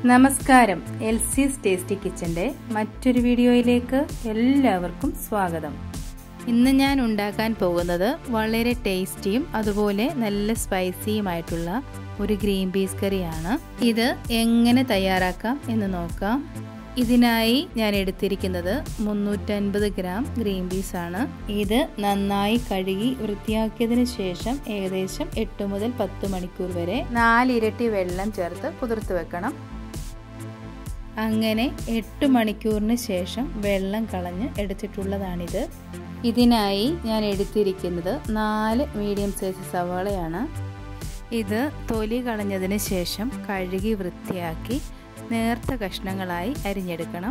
നമസ്കാരം എൽസീസ് ടേസ്റ്റി കിച്ചൻ്റെ മറ്റൊരു വീഡിയോയിലേക്ക് എല്ലാവർക്കും സ്വാഗതം ഇന്ന് ഞാൻ ഉണ്ടാക്കാൻ പോകുന്നത് വളരെ ടേസ്റ്റിയും അതുപോലെ നല്ല സ്പൈസിയുമായിട്ടുള്ള ഒരു ഗ്രീൻ പീസ് കറിയാണ് ഇത് എങ്ങനെ തയ്യാറാക്കാം എന്ന് നോക്കാം ഇതിനായി ഞാൻ എടുത്തിരിക്കുന്നത് മുന്നൂറ്റൻപത് ഗ്രാം ഗ്രീൻ പീസ് ആണ് ഇത് നന്നായി കഴുകി വൃത്തിയാക്കിയതിന് ശേഷം ഏകദേശം എട്ട് മുതൽ പത്ത് മണിക്കൂർ വരെ നാലിരട്ടി വെള്ളം ചേർത്ത് കുതിർത്ത് വെക്കണം അങ്ങനെ എട്ട് മണിക്കൂറിന് ശേഷം വെള്ളം കളഞ്ഞ് എടുത്തിട്ടുള്ളതാണിത് ഇതിനായി ഞാൻ എടുത്തിരിക്കുന്നത് നാല് മീഡിയം സൈസ് സവാളയാണ് ഇത് തൊലി കളഞ്ഞതിന് ശേഷം കഴുകി വൃത്തിയാക്കി നേർത്ത കഷ്ണങ്ങളായി അരിഞ്ഞെടുക്കണം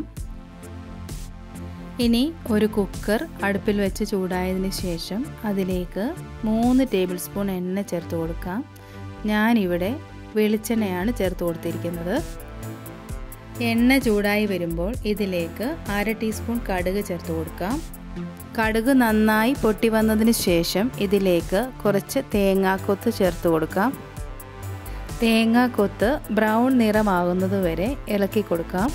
ഇനി ഒരു കുക്കർ അടുപ്പിൽ വെച്ച് ചൂടായതിന് ശേഷം അതിലേക്ക് മൂന്ന് ടേബിൾ സ്പൂൺ എണ്ണ ചേർത്ത് കൊടുക്കാം ഞാനിവിടെ വെളിച്ചെണ്ണയാണ് ചേർത്ത് കൊടുത്തിരിക്കുന്നത് എണ്ണ ചൂടായി വരുമ്പോൾ ഇതിലേക്ക് അര ടീസ്പൂൺ കടുക് ചേർത്ത് കൊടുക്കാം കടുക് നന്നായി പൊട്ടി വന്നതിന് ശേഷം ഇതിലേക്ക് കുറച്ച് തേങ്ങാക്കൊത്ത് ചേർത്ത് കൊടുക്കാം തേങ്ങാക്കൊത്ത് ബ്രൗൺ നിറമാകുന്നത് വരെ ഇളക്കി കൊടുക്കാം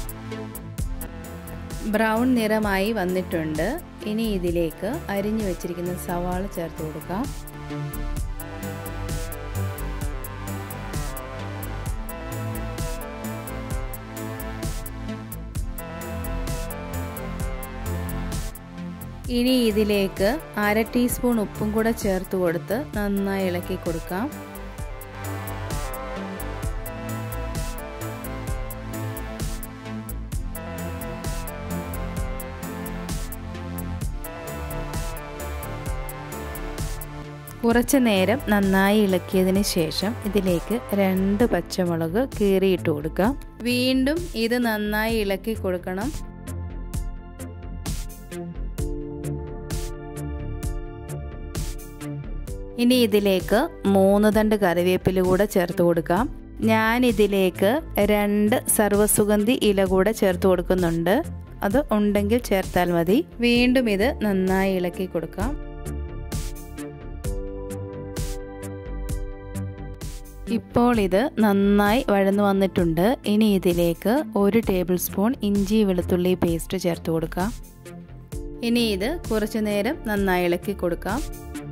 ബ്രൗൺ നിറമായി വന്നിട്ടുണ്ട് ഇനി ഇതിലേക്ക് അരിഞ്ഞു വെച്ചിരിക്കുന്ന സവാള ചേർത്ത് കൊടുക്കാം ഇനി ഇതിലേക്ക് അര ടീസ്പൂൺ ഉപ്പും കൂടെ ചേർത്ത് കൊടുത്ത് നന്നായി ഇളക്കി കൊടുക്കാം കുറച്ച് നേരം നന്നായി ഇളക്കിയതിന് ശേഷം ഇതിലേക്ക് രണ്ട് പച്ചമുളക് കീറിയിട്ട് കൊടുക്കാം വീണ്ടും ഇത് നന്നായി ഇളക്കി കൊടുക്കണം ഇനി ഇതിലേക്ക് മൂന്ന് തണ്ട് കറിവേപ്പില കൂടെ ചേർത്ത് കൊടുക്കാം ഞാൻ ഇതിലേക്ക് രണ്ട് സർവ്വസുഗന്ധി ഇല കൂടെ ചേർത്ത് കൊടുക്കുന്നുണ്ട് അത് ഉണ്ടെങ്കിൽ ചേർത്താൽ മതി വീണ്ടും ഇത് നന്നായി ഇളക്കി കൊടുക്കാം ഇപ്പോൾ ഇത് നന്നായി വഴന്നു വന്നിട്ടുണ്ട് ഇനി ഇതിലേക്ക് ഒരു ടേബിൾ സ്പൂൺ ഇഞ്ചി വെളുത്തുള്ളി പേസ്റ്റ് ചേർത്ത് കൊടുക്കാം ഇനി ഇത് കുറച്ചു നേരം നന്നായി ഇളക്കി കൊടുക്കാം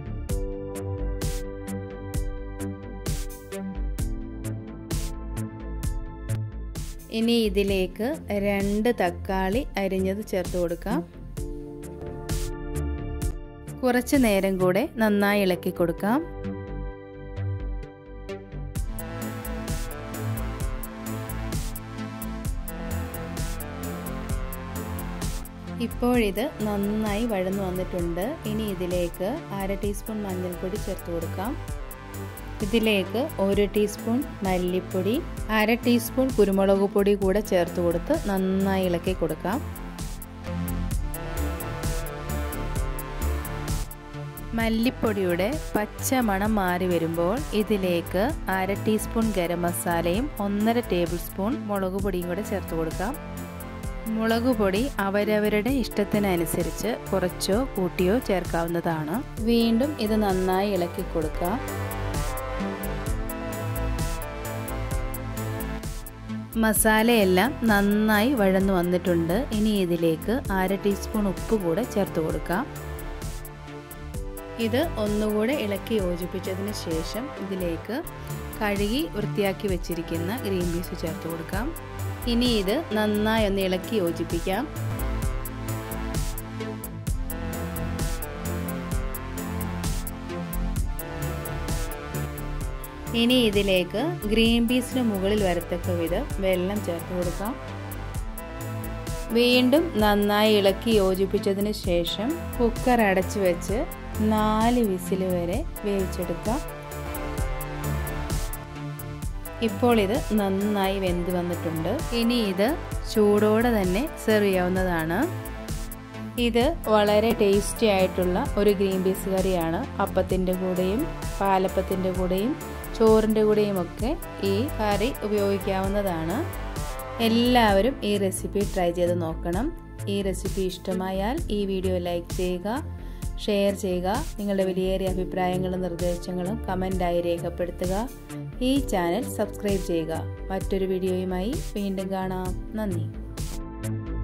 ഇനി ഇതിലേക്ക് രണ്ട് തക്കാളി അരിഞ്ഞത് ചേർത്ത് കൊടുക്കാം കുറച്ച് നേരം കൂടെ നന്നായി ഇളക്കി കൊടുക്കാം ഇപ്പോഴിത് നന്നായി വഴന്നു വന്നിട്ടുണ്ട് ഇനി ഇതിലേക്ക് അര ടീസ്പൂൺ മഞ്ഞൾപ്പൊടി ചേർത്ത് കൊടുക്കാം ഇതിലേക്ക് ഒരു ടീസ്പൂൺ മല്ലിപ്പൊടി അര ടീസ്പൂൺ കുരുമുളക് പൊടി കൂടെ ചേർത്ത് കൊടുത്ത് നന്നായി ഇളക്കി കൊടുക്കാം മല്ലിപ്പൊടിയുടെ പച്ച മണം മാറി വരുമ്പോൾ ഇതിലേക്ക് അര ടീസ്പൂൺ ഗരം മസാലയും ഒന്നര ടേബിൾ സ്പൂൺ മുളക് പൊടിയും കൂടെ ചേർത്ത് കൊടുക്കാം മുളക് പൊടി അവരവരുടെ ഇഷ്ടത്തിനനുസരിച്ച് കുറച്ചോ കൂട്ടിയോ ചേർക്കാവുന്നതാണ് വീണ്ടും ഇത് നന്നായി ഇളക്കി കൊടുക്കാം മസാലയെല്ലാം നന്നായി വഴന്നു വന്നിട്ടുണ്ട് ഇനി ഇതിലേക്ക് അര ടീസ്പൂൺ ഉപ്പ് കൂടെ ചേർത്ത് കൊടുക്കാം ഇത് ഒന്നുകൂടെ ഇളക്കി യോജിപ്പിച്ചതിന് ശേഷം ഇതിലേക്ക് കഴുകി വൃത്തിയാക്കി വെച്ചിരിക്കുന്ന ഗ്രീൻ പീസ് ചേർത്ത് കൊടുക്കാം ഇനി ഇത് നന്നായി ഒന്ന് ഇളക്കി യോജിപ്പിക്കാം ഇനി ഇതിലേക്ക് ഗ്രീൻ പീസിന് മുകളിൽ വരത്തക്ക വിധം വെള്ളം ചേർത്ത് കൊടുക്കാം വീണ്ടും നന്നായി ഇളക്കി യോജിപ്പിച്ചതിന് ശേഷം കുക്കർ അടച്ചു വെച്ച് നാല് വിസിൽ വരെ വേവിച്ചെടുക്കാം ഇപ്പോൾ ഇത് നന്നായി വെന്ത് വന്നിട്ടുണ്ട് ഇനി ഇത് ചൂടോടെ തന്നെ സെർവ് ചെയ്യാവുന്നതാണ് ഇത് വളരെ ടേസ്റ്റി ആയിട്ടുള്ള ഒരു ഗ്രീൻ പീസ് കറിയാണ് അപ്പത്തിൻ്റെ കൂടെയും പാലപ്പത്തിൻ്റെ കൂടെയും ചോറിൻ്റെ കൂടെയും ഒക്കെ ഈ കറി ഉപയോഗിക്കാവുന്നതാണ് എല്ലാവരും ഈ റെസിപ്പി ട്രൈ ചെയ്ത് നോക്കണം ഈ റെസിപ്പി ഇഷ്ടമായാൽ ഈ വീഡിയോ ലൈക്ക് ചെയ്യുക ഷെയർ ചെയ്യുക നിങ്ങളുടെ വിലയേറിയ അഭിപ്രായങ്ങളും നിർദ്ദേശങ്ങളും കമൻ്റായി രേഖപ്പെടുത്തുക ഈ ചാനൽ സബ്സ്ക്രൈബ് ചെയ്യുക മറ്റൊരു വീഡിയോയുമായി വീണ്ടും കാണാം നന്ദി